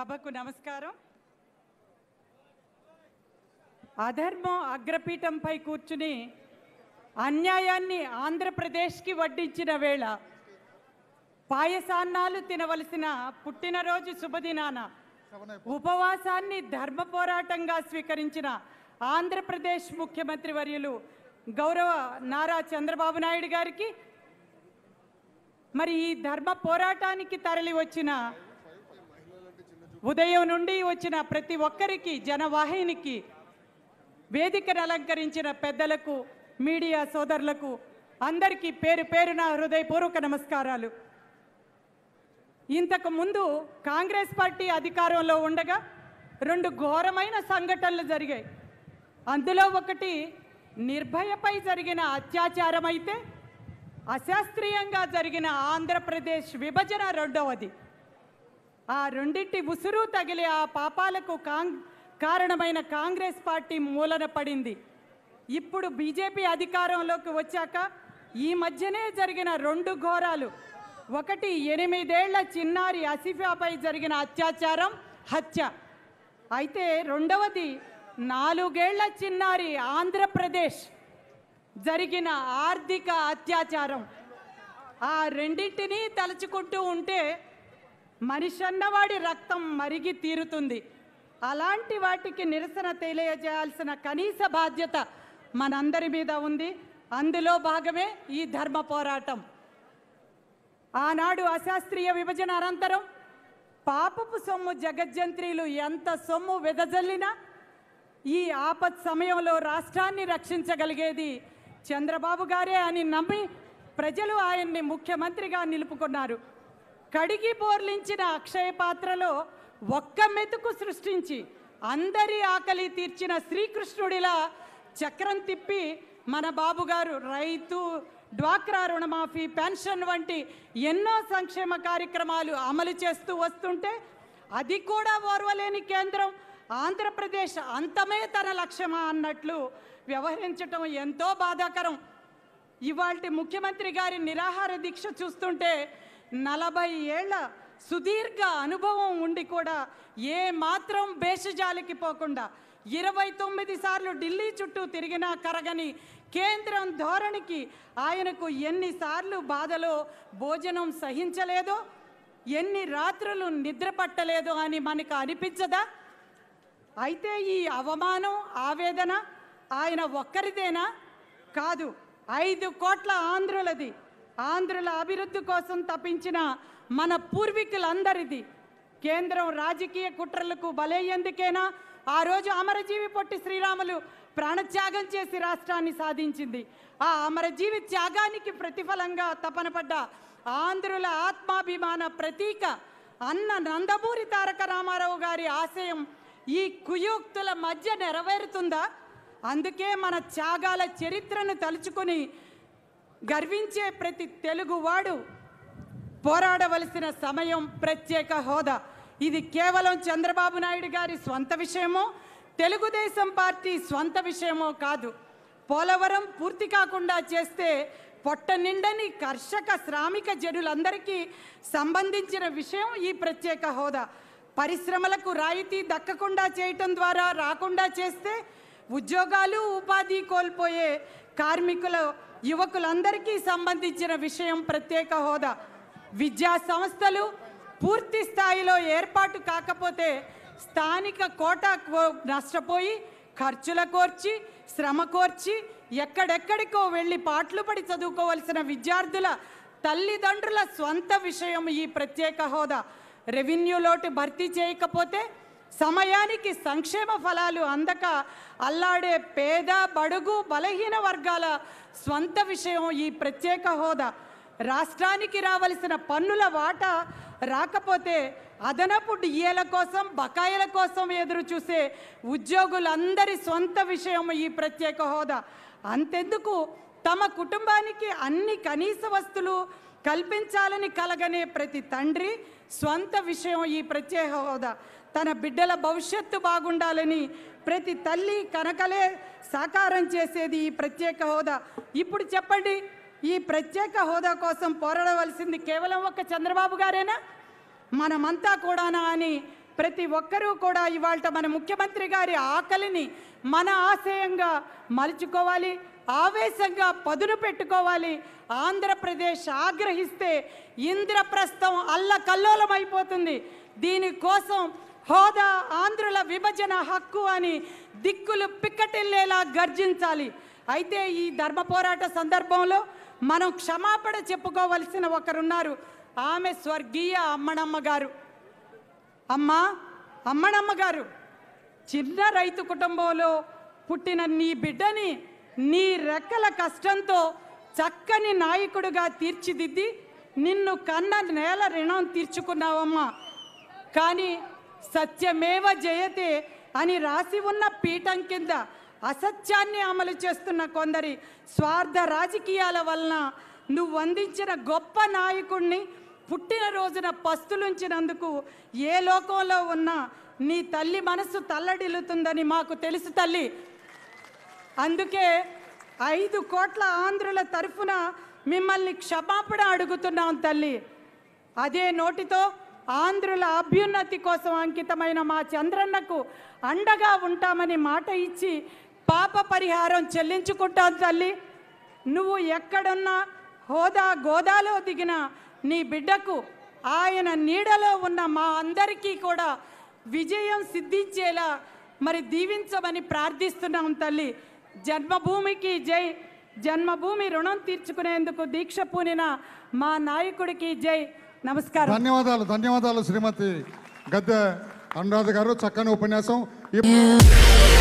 సభకు నమస్కారం అధర్మం అగ్రపీఠంపై కూర్చుని అన్యాయాన్ని ఆంధ్రప్రదేశ్కి వడ్డించిన వేళ పాయసాన్నాలు తినవలసిన పుట్టినరోజు శుభదినాన ఉపవాసాన్ని ధర్మ పోరాటంగా స్వీకరించిన ఆంధ్రప్రదేశ్ ముఖ్యమంత్రి వర్యులు గౌరవ నారా చంద్రబాబు నాయుడు గారికి మరి ఈ ధర్మ పోరాటానికి తరలి వచ్చిన ఉదయం నుండి వచ్చిన ప్రతి ఒక్కరికి జనవాహినికి వేదికను అలంకరించిన పెద్దలకు మీడియా సోదరులకు అందరికీ పేరు పేరున హృదయపూర్వక నమస్కారాలు ఇంతకు ముందు కాంగ్రెస్ పార్టీ అధికారంలో ఉండగా రెండు ఘోరమైన సంఘటనలు జరిగాయి అందులో ఒకటి నిర్భయపై జరిగిన అత్యాచారం అయితే అశాస్త్రీయంగా జరిగిన ఆంధ్రప్రదేశ్ విభజన రెండవది ఆ రెండింటి ఉసురు తగిలి ఆ పాపాలకు కాంగ్ కారణమైన కాంగ్రెస్ పార్టీ మూలన పడింది ఇప్పుడు బీజేపీ అధికారంలోకి వచ్చాక ఈ మధ్యనే జరిగిన రెండు ఘోరాలు ఒకటి ఎనిమిదేళ్ల చిన్నారి అసిఫాపై జరిగిన అత్యాచారం హత్య అయితే రెండవది నాలుగేళ్ల చిన్నారి ఆంధ్రప్రదేశ్ జరిగిన ఆర్థిక అత్యాచారం ఆ రెండింటినీ తలుచుకుంటూ ఉంటే మనిషి అన్నవాడి రక్తం మరిగి తీరుతుంది అలాంటి వాటికి నిరసన తెలియజేయాల్సిన కనీస బాధ్యత మనందరి మీద ఉంది అందులో భాగమే ఈ ధర్మ పోరాటం ఆనాడు అశాస్త్రీయ విభజన అనంతరం పాపపు సొమ్ము జగజ్జంత్రీలు ఎంత సొమ్ము వెదజల్లినా ఈ ఆపత్ సమయంలో రాష్ట్రాన్ని రక్షించగలిగేది చంద్రబాబు గారే అని నమ్మి ప్రజలు ఆయన్ని ముఖ్యమంత్రిగా నిలుపుకున్నారు కడిగి బోర్లించిన అక్షయ పాత్రలో ఒక్క మెతుకు సృష్టించి అందరి ఆకలి తీర్చిన శ్రీకృష్ణుడిలా చక్రం తిప్పి మన బాబుగారు రైతు డ్వాక్రా రుణమాఫీ పెన్షన్ వంటి ఎన్నో సంక్షేమ కార్యక్రమాలు అమలు చేస్తూ వస్తుంటే అది కూడా ఓర్వలేని కేంద్రం ఆంధ్రప్రదేశ్ అంతమే తన లక్ష్యమా అన్నట్లు వ్యవహరించటం ఎంతో బాధాకరం ఇవాల్టి ముఖ్యమంత్రి గారి నిరాహార దీక్ష చూస్తుంటే నలభై ఏళ్ల సుదీర్ఘ అనుభవం ఉండి కూడా ఏ మాత్రం బేషజాలికి పోకుండా ఇరవై తొమ్మిది సార్లు ఢిల్లీ చుట్టూ తిరిగినా కరగని కేంద్రం ధోరణికి ఆయనకు ఎన్నిసార్లు బాధలో భోజనం సహించలేదో ఎన్ని రాత్రులు నిద్ర పట్టలేదో అని మనకు అనిపించదా అయితే ఈ అవమానం ఆవేదన ఆయన ఒక్కరిదేనా కాదు ఐదు కోట్ల ఆంధ్రులది ఆంధ్రుల అభివృద్ధి కోసం తప్పించిన మన పూర్వీకులందరిది కేంద్రం రాజకీయ కుట్రలకు బలయ్యేందుకేనా ఆ రోజు అమరజీవి పొట్టి శ్రీరాములు ప్రాణత్యాగం చేసి రాష్ట్రాన్ని సాధించింది ఆ అమరజీవి త్యాగానికి ప్రతిఫలంగా తపన పడ్డ ఆంధ్రుల ఆత్మాభిమాన ప్రతీక అన్న నందమూరి తారక రామారావు గారి ఆశయం ఈ కుయోక్తుల మధ్య నెరవేరుతుందా అందుకే మన త్యాగాల చరిత్రను తలుచుకొని గర్వించే ప్రతి తెలుగువాడు పోరాడవలసిన సమయం ప్రత్యేక హోదా ఇది కేవలం చంద్రబాబు నాయుడు గారి స్వంత విషయమో తెలుగుదేశం పార్టీ స్వంత విషయమో కాదు పోలవరం పూర్తి కాకుండా చేస్తే పొట్ట నిండని కర్షక శ్రామిక జనులందరికీ సంబంధించిన విషయం ఈ ప్రత్యేక హోదా పరిశ్రమలకు రాయితీ దక్కకుండా చేయటం ద్వారా రాకుండా చేస్తే ఉద్యోగాలు ఉపాధి కోల్పోయే కార్మికుల యువకులందరికీ సంబంధించిన విషయం ప్రత్యేక హోదా విద్యా సంస్థలు పూర్తి స్థాయిలో ఏర్పాటు కాకపోతే స్థానిక కోట కో- నష్టపోయి ఖర్చుల కోర్చి శ్రమ కోర్చి ఎక్కడెక్కడికో వెళ్ళి పాటలు పడి చదువుకోవలసిన విద్యార్థుల తల్లిదండ్రుల స్వంత విషయం ఈ ప్రత్యేక హోదా రెవెన్యూ లోటు భర్తీ చేయకపోతే సమయానికి సంక్షేమ ఫలాలు అందక అల్లాడే పేద బడుగు బలహీన వర్గాల స్వంత విషయం ఈ ప్రత్యేక హోదా రాష్ట్రానికి రావలసిన పన్నుల వాటా రాకపోతే అదనపు డిఏల కోసం బకాయిల కోసం ఎదురు చూసే ఉద్యోగులందరి స్వంత విషయం ఈ ప్రత్యేక హోదా అంతెందుకు తమ కుటుంబానికి అన్ని కనీస వస్తువులు కల్పించాలని కలగనే ప్రతి తండ్రి స్వంత విషయం ఈ ప్రత్యేక హోదా తన బిడ్డల భవిష్యత్తు బాగుండాలని ప్రతి తల్లి కనకలే సాకారం చేసేది ఈ ప్రత్యేక హోదా ఇప్పుడు చెప్పండి ఈ ప్రత్యేక హోదా కోసం పోరాడవలసింది కేవలం ఒక చంద్రబాబు గారేనా మనమంతా కూడానా అని ప్రతి ఒక్కరూ కూడా ఇవాళ మన ముఖ్యమంత్రి గారి ఆకలిని మన ఆశయంగా మలుచుకోవాలి ఆవేశంగా పదును పెట్టుకోవాలి ఆంధ్రప్రదేశ్ ఆగ్రహిస్తే ఇంద్రప్రస్థం అల్లకల్లోలమైపోతుంది దీనికోసం హోదా ఆంధ్రుల విభజన హక్కు అని దిక్కులు పిక్కటిల్లేలా గర్జించాలి అయితే ఈ ధర్మ పోరాట సందర్భంలో మనం క్షమాపణ చెప్పుకోవలసిన ఒకరున్నారు ఆమె స్వర్గీయ అమ్మణమ్మ గారు అమ్మా అమ్మణమ్మ గారు చిన్న రైతు కుటుంబంలో పుట్టిన నీ బిడ్డని నీ రెక్కల కష్టంతో చక్కని నాయకుడిగా తీర్చిదిద్ది నిన్ను కన్న నేల రుణం తీర్చుకున్నావమ్మా కానీ సత్యమేవ జయతే అని రాసి ఉన్న పీఠం కింద అసత్యాన్ని అమలు చేస్తున్న కొందరి స్వార్థ రాజకీయాల వలన నువ్వు అందించిన గొప్ప నాయకుణ్ణి పుట్టినరోజున పస్తులుంచినందుకు ఏ లోకంలో ఉన్నా నీ తల్లి మనసు తల్లడిల్లుతుందని మాకు తెలుసు తల్లి అందుకే ఐదు కోట్ల ఆంధ్రుల తరఫున మిమ్మల్ని క్షమాపణ అడుగుతున్నాం తల్లి అదే నోటితో ఆంధ్రుల అభ్యున్నతి కోసం అంకితమైన మా చంద్రన్నకు అండగా ఉంటామని మాట ఇచ్చి పాప పరిహారం చెల్లించుకుంటాం తల్లి నువ్వు ఎక్కడున్నా హోదా గోదాలో దిగిన నీ బిడ్డకు ఆయన నీడలో ఉన్న మా అందరికీ కూడా విజయం సిద్ధించేలా మరి దీవించమని ప్రార్థిస్తున్నాం తల్లి జన్మభూమికి జై జన్మభూమి రుణం తీర్చుకునేందుకు దీక్ష పూనిన మా నాయకుడికి జై నమస్కారం ధన్యవాదాలు ధన్యవాదాలు శ్రీమతి గద్దె అనురాధ గారు చక్కని ఉపన్యాసం ఈ-